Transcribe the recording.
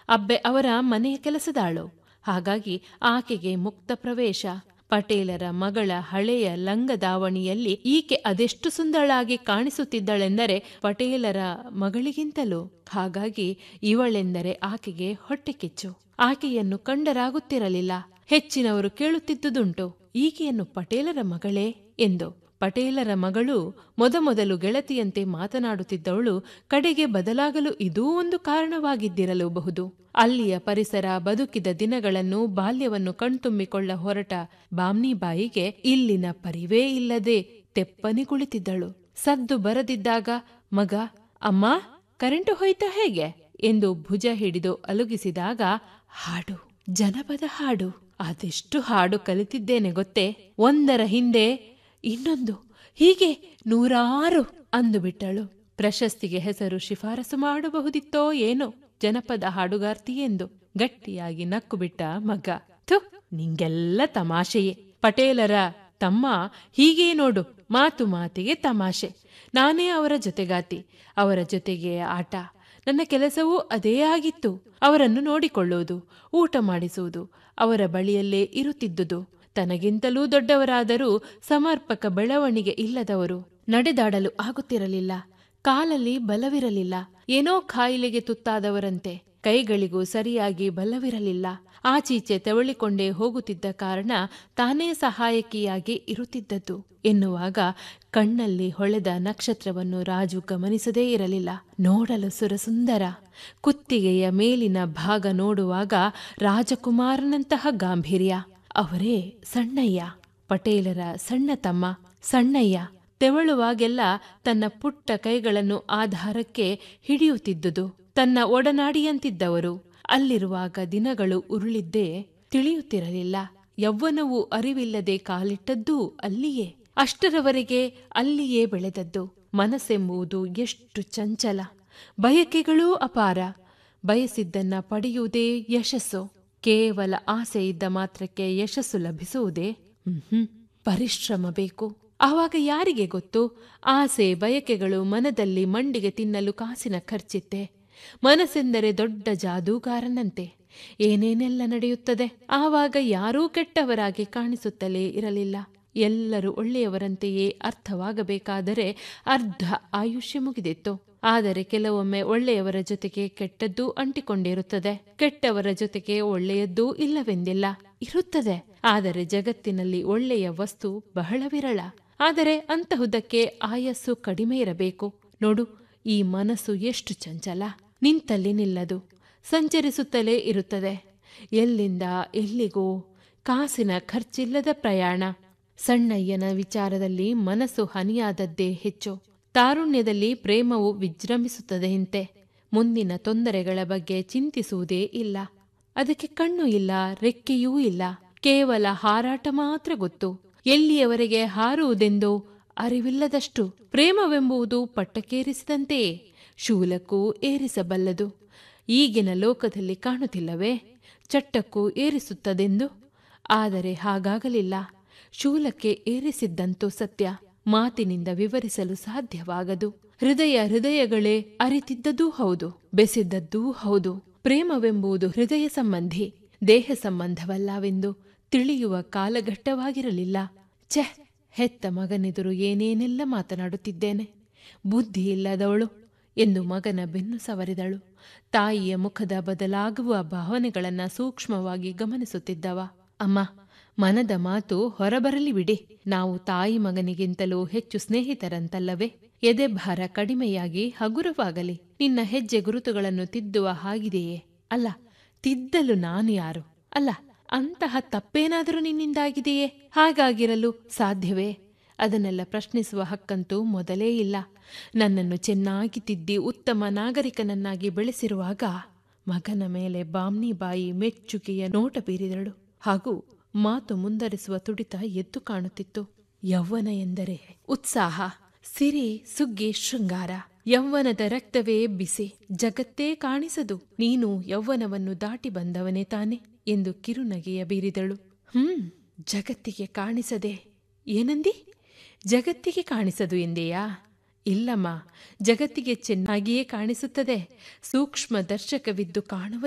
ಅಬ್ಬೆ ಅವರ ಮನೆಯ ಕೆಲಸದಾಳು ಹಾಗಾಗಿ ಆಕೆಗೆ ಮುಕ್ತ ಪ್ರವೇಶ ಪಟೇಲರ ಮಗಳ ಹಳೆಯ ಲಂಗದಾವಣಿಯಲ್ಲಿ ಈಕೆ ಅದೆಷ್ಟು ಸುಂದರಳಾಗಿ ಕಾಣಿಸುತ್ತಿದ್ದಳೆಂದರೆ ಪಟೇಲರ ಮಗಳಿಗಿಂತಲೂ ಹಾಗಾಗಿ ಇವಳೆಂದರೆ ಆಕೆಗೆ ಹೊಟ್ಟೆ ಕಿಚ್ಚು ಆಕೆಯನ್ನು ಕಂಡರಾಗುತ್ತಿರಲಿಲ್ಲ ಹೆಚ್ಚಿನವರು ಕೇಳುತ್ತಿದ್ದುದುಂಟು ಈಕೆಯನ್ನು ಪಟೇಲರ ಮಗಳೇ ಎಂದು ಪಟೇಲರ ಮಗಳು ಮೊದಮೊದಲು ಗೆಳತಿಯಂತೆ ಮಾತನಾಡುತ್ತಿದ್ದವಳು ಕಡೆಗೆ ಬದಲಾಗಲು ಇದೂ ಒಂದು ಕಾರಣವಾಗಿದ್ದಿರಲೂಬಹುದು ಅಲ್ಲಿಯ ಪರಿಸರ ಬದುಕಿದ ದಿನಗಳನ್ನು ಬಾಲ್ಯವನ್ನು ಕಣ್ತುಂಬಿಕೊಳ್ಳ ಹೊರಟ ಬಾಮ್ನಿಬಾಯಿಗೆ ಇಲ್ಲಿನ ಪರಿವೇ ಇಲ್ಲದೆ ತೆಪ್ಪನಿ ಕುಳಿತಿದ್ದಳು ಸದ್ದು ಬರದಿದ್ದಾಗ ಮಗ ಅಮ್ಮ ಕರೆಂಟು ಹೋಯ್ತಾ ಹೇಗೆ ಎಂದು ಭುಜ ಹಿಡಿದು ಅಲುಗಿಸಿದಾಗ ಹಾಡು ಜನಪದ ಹಾಡು ಅದೆಷ್ಟು ಹಾಡು ಕಲಿತಿದ್ದೇನೆ ಗೊತ್ತೇ ಒಂದರ ಹಿಂದೆ ಇನ್ನೊಂದು ಹೀಗೆ ನೂರಾರು ಅಂದು ಬಿಟ್ಟಳು ಪ್ರಶಸ್ತಿಗೆ ಹೆಸರು ಶಿಫಾರಸು ಮಾಡಬಹುದಿತ್ತೋ ಏನೋ ಜನಪದ ಹಾಡುಗಾರ್ತಿ ಎಂದು ಗಟ್ಟಿಯಾಗಿ ನಕ್ಕು ಬಿಟ್ಟ ಮಗ ಥು ನಿಂಗೆಲ್ಲ ತಮಾಷೆಯೇ ಪಟೇಲರ ತಮ್ಮ ಹೀಗೇ ನೋಡು ಮಾತು ಮಾತಿಗೆ ತಮಾಷೆ ನಾನೇ ಅವರ ಜೊತೆಗಾತಿ ಅವರ ಜೊತೆಗೆ ಆಟ ನನ್ನ ಕೆಲಸವೂ ಅದೇ ಆಗಿತ್ತು ಅವರನ್ನು ನೋಡಿಕೊಳ್ಳುವುದು ಊಟ ಮಾಡಿಸುವುದು ಅವರ ಬಳಿಯಲ್ಲೇ ಇರುತ್ತಿದ್ದುದು ತನಗಿಂತಲೂ ದೊಡ್ಡವರಾದರೂ ಸಮರ್ಪಕ ಬೆಳವಣಿಗೆ ಇಲ್ಲದವರು ನಡೆದಾಡಲು ಆಗುತ್ತಿರಲಿಲ್ಲ ಕಾಲಲ್ಲಿ ಬಲವಿರಲಿಲ್ಲ ಏನೋ ಕಾಯಿಲೆಗೆ ತುತ್ತಾದವರಂತೆ ಕೈಗಳಿಗೂ ಸರಿಯಾಗಿ ಬಲವಿರಲಿಲ್ಲ ಆಚೀಚೆ ತೆವಳಿಕೊಂಡೇ ಹೋಗುತ್ತಿದ್ದ ಕಾರಣ ತಾನೇ ಸಹಾಯಕಿಯಾಗಿ ಇರುತ್ತಿದ್ದದ್ದು ಎನ್ನುವಾಗ ಕಣ್ಣಲ್ಲಿ ಹೊಳೆದ ನಕ್ಷತ್ರವನ್ನು ರಾಜು ಗಮನಿಸದೇ ಇರಲಿಲ್ಲ ನೋಡಲು ಸುರಸುಂದರ ಕುತ್ತಿಗೆಯ ಮೇಲಿನ ಭಾಗ ನೋಡುವಾಗ ರಾಜಕುಮಾರನಂತಹ ಗಾಂಭೀರ್ಯ ಅವರೇ ಸಣ್ಣಯ್ಯ ಪಟೇಲರ ಸಣ್ಣ ತಮ್ಮ ಸಣ್ಣಯ್ಯ ತೆವಳುವಾಗೆಲ್ಲ ತನ್ನ ಪುಟ್ಟ ಕೈಗಳನ್ನು ಆಧಾರಕ್ಕೆ ಹಿಡಿಯುತ್ತಿದ್ದುದು ತನ್ನ ಒಡನಾಡಿಯಂತಿದ್ದವರು ಅಲ್ಲಿರುವಾಗ ದಿನಗಳು ಉರುಳಿದ್ದೇ ತಿಳಿಯುತ್ತಿರಲಿಲ್ಲ ಯೌವನವು ಅರಿವಿಲ್ಲದೆ ಕಾಲಿಟ್ಟದ್ದೂ ಅಲ್ಲಿಯೇ ಅಷ್ಟರವರೆಗೆ ಅಲ್ಲಿಯೇ ಬೆಳೆದದ್ದು ಮನಸ್ಸೆಂಬುದು ಎಷ್ಟು ಚಂಚಲ ಬಯಕೆಗಳೂ ಅಪಾರ ಬಯಸಿದ್ದನ್ನ ಪಡೆಯುವುದೇ ಯಶಸ್ಸು ಕೇವಲ ಆಸೆ ಇದ್ದ ಮಾತ್ರಕ್ಕೆ ಯಶಸ್ಸು ಲಭಿಸುವುದೇ ಹ್ಮ್ ಪರಿಶ್ರಮ ಬೇಕು ಆವಾಗ ಯಾರಿಗೆ ಗೊತ್ತು ಆಸೆ ಬಯಕೆಗಳು ಮನದಲ್ಲಿ ಮಂಡಿಗೆ ತಿನ್ನಲು ಕಾಸಿನ ಖರ್ಚಿತ್ತೆ ಮನಸ್ಸೆಂದರೆ ದೊಡ್ಡ ಜಾದೂಗಾರನಂತೆ ಏನೇನೆಲ್ಲ ನಡೆಯುತ್ತದೆ ಆವಾಗ ಯಾರೂ ಕೆಟ್ಟವರಾಗಿ ಕಾಣಿಸುತ್ತಲೇ ಇರಲಿಲ್ಲ ಎಲ್ಲರೂ ಒಳ್ಳೆಯವರಂತೆಯೇ ಅರ್ಥವಾಗಬೇಕಾದರೆ ಅರ್ಧ ಆಯುಷ್ಯ ಮುಗಿದಿತ್ತು ಆದರೆ ಕೆಲವೊಮ್ಮೆ ಒಳ್ಳೆಯವರ ಜೊತೆಗೆ ಕೆಟ್ಟದ್ದೂ ಅಂಟಿಕೊಂಡಿರುತ್ತದೆ ಕೆಟ್ಟವರ ಜೊತೆಗೆ ಒಳ್ಳೆಯದ್ದೂ ಇಲ್ಲವೆಂದಿಲ್ಲ ಇರುತ್ತದೆ ಆದರೆ ಜಗತ್ತಿನಲ್ಲಿ ಒಳ್ಳೆಯ ವಸ್ತು ಬಹಳ ವಿರಳ ಆದರೆ ಅಂತಹುದಕ್ಕೆ ಆಯಸ್ಸು ಕಡಿಮೆ ಇರಬೇಕು ನೋಡು ಈ ಮನಸ್ಸು ಎಷ್ಟು ಚಂಚಲ ನಿಂತಲ್ಲಿ ನಿಲ್ಲದು ಸಂಚರಿಸುತ್ತಲೇ ಇರುತ್ತದೆ ಎಲ್ಲಿಂದ ಎಲ್ಲಿಗೂ ಕಾಸಿನ ಖರ್ಚಿಲ್ಲದ ಪ್ರಯಾಣ ಸಣ್ಣಯ್ಯನ ವಿಚಾರದಲ್ಲಿ ಮನಸ್ಸು ಹನಿಯಾದದ್ದೇ ಹೆಚ್ಚು ತಾರುಣ್ಯದಲ್ಲಿ ಪ್ರೇಮವು ವಿಜೃಂಭಿಸುತ್ತದೆಯಂತೆ ಮುಂದಿನ ತೊಂದರೆಗಳ ಬಗ್ಗೆ ಚಿಂತಿಸುವುದೇ ಇಲ್ಲ ಅದಕ್ಕೆ ಕಣ್ಣು ಇಲ್ಲ ರೆಕ್ಕೆಯೂ ಇಲ್ಲ ಕೇವಲ ಹಾರಾಟ ಮಾತ್ರ ಗೊತ್ತು ಎಲ್ಲಿಯವರೆಗೆ ಹಾರುವುದೆಂದು ಅರಿವಿಲ್ಲದಷ್ಟು ಪ್ರೇಮವೆಂಬುದು ಪಟ್ಟಕ್ಕೇರಿಸಿದಂತೆಯೇ ಶೂಲಕ್ಕೂ ಏರಿಸಬಲ್ಲದು ಈಗಿನ ಲೋಕದಲ್ಲಿ ಕಾಣುತ್ತಿಲ್ಲವೇ ಚಟ್ಟಕ್ಕೂ ಏರಿಸುತ್ತದೆಂದು ಆದರೆ ಹಾಗಾಗಲಿಲ್ಲ ಶೂಲಕ್ಕೆ ಏರಿಸಿದ್ದಂತೂ ಸತ್ಯ ಮಾತಿನಿಂದ ವಿವರಿಸಲು ಸಾಧ್ಯವಾಗದು ಹೃದಯ ಹೃದಯಗಳೇ ಅರಿತಿದ್ದದೂ ಹೌದು ಬೆಸೆದದ್ದೂ ಹೌದು ಪ್ರೇಮವೆಂಬುದು ಹೃದಯ ಸಂಬಂಧಿ ದೇಹ ಸಂಬಂಧವಲ್ಲವೆಂದು ತಿಳಿಯುವ ಕಾಲಘಟ್ಟವಾಗಿರಲಿಲ್ಲ ಛೆ ಹೆತ್ತ ಮಗನೆದುರು ಏನೇನೆಲ್ಲ ಮಾತನಾಡುತ್ತಿದ್ದೇನೆ ಬುದ್ಧಿ ಇಲ್ಲದವಳು ಎಂದು ಮಗನ ಬೆನ್ನು ಸವರಿದಳು ತಾಯಿಯ ಮುಖದ ಬದಲಾಗುವ ಭಾವನೆಗಳನ್ನ ಸೂಕ್ಷ್ಮವಾಗಿ ಗಮನಿಸುತ್ತಿದ್ದವ ಅಮ್ಮ ಮನದ ಮಾತು ಹೊರಬರಲಿ ಬಿಡಿ ನಾವು ತಾಯಿ ಮಗನಿಗಿಂತಲೂ ಹೆಚ್ಚು ಸ್ನೇಹಿತರಂತಲ್ಲವೇ ಎದೆ ಭಾರ ಕಡಿಮೆಯಾಗಿ ಹಗುರವಾಗಲಿ ನಿನ್ನ ಹೆಜ್ಜೆ ಗುರುತುಗಳನ್ನು ತಿದ್ದುವ ಹಾಗಿದೆಯೇ ಅಲ್ಲ ತಿದ್ದಲು ನಾನು ಯಾರು ಅಲ್ಲ ಅಂತಹ ತಪ್ಪೇನಾದರೂ ನಿನ್ನಿಂದಾಗಿದೆಯೇ ಹಾಗಾಗಿರಲು ಸಾಧ್ಯವೇ ಅದನ್ನೆಲ್ಲ ಪ್ರಶ್ನಿಸುವ ಹಕ್ಕಂತೂ ಮೊದಲೇ ಇಲ್ಲ ನನ್ನನ್ನು ಚೆನ್ನಾಗಿ ತಿದ್ದಿ ಉತ್ತಮ ನಾಗರಿಕನನ್ನಾಗಿ ಬೆಳೆಸಿರುವಾಗ ಮಗನ ಮೇಲೆ ಬಾಮ್ನಿ ಬಾಯಿ ಮೆಚ್ಚುಗೆಯ ನೋಟ ಬೀರಿದಳು ಹಾಗೂ ಮಾತು ಮುಂದರಿಸುವ ತುಡಿತ ಎದ್ದು ಕಾಣುತ್ತಿತ್ತು ಯೌವನ ಎಂದರೆ ಉತ್ಸಾಹ ಸಿರಿ ಸುಗ್ಗಿ ಶೃಂಗಾರ ಯೌವನದ ರಕ್ತವೇ ಬಿಸಿ ಜಗತ್ತೇ ಕಾಣಿಸದು ನೀನು ಯೌವನವನ್ನು ದಾಟಿ ಬಂದವನೇ ತಾನೆ ಎಂದು ಕಿರುನಗೆಯ ಬೀರಿದಳು ಹ್ಮ್ ಜಗತ್ತಿಗೆ ಕಾಣಿಸದೆ ಏನಂದಿ ಜಗತ್ತಿಗೆ ಕಾಣಿಸದು ಎಂದೆಯಾ ಇಲ್ಲಮ್ಮ ಜಗತ್ತಿಗೆ ಚೆನ್ನಾಗಿಯೇ ಕಾಣಿಸುತ್ತದೆ ಸೂಕ್ಷ್ಮ ದರ್ಶಕವಿದ್ದು ಕಾಣುವ